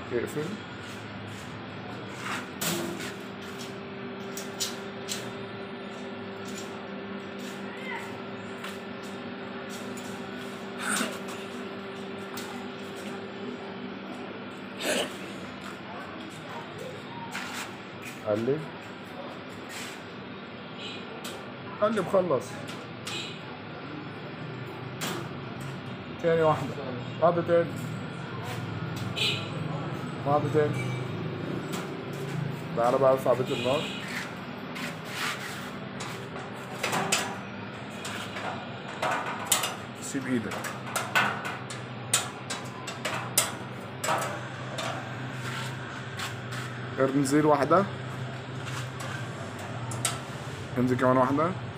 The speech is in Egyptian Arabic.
اقفل قلب قلب خلص تاني واحدة واحدة تاني واحدة تاني تعالى بقى ارفع بيت النار سيب ايدك انزل واحدة انزل كمان واحدة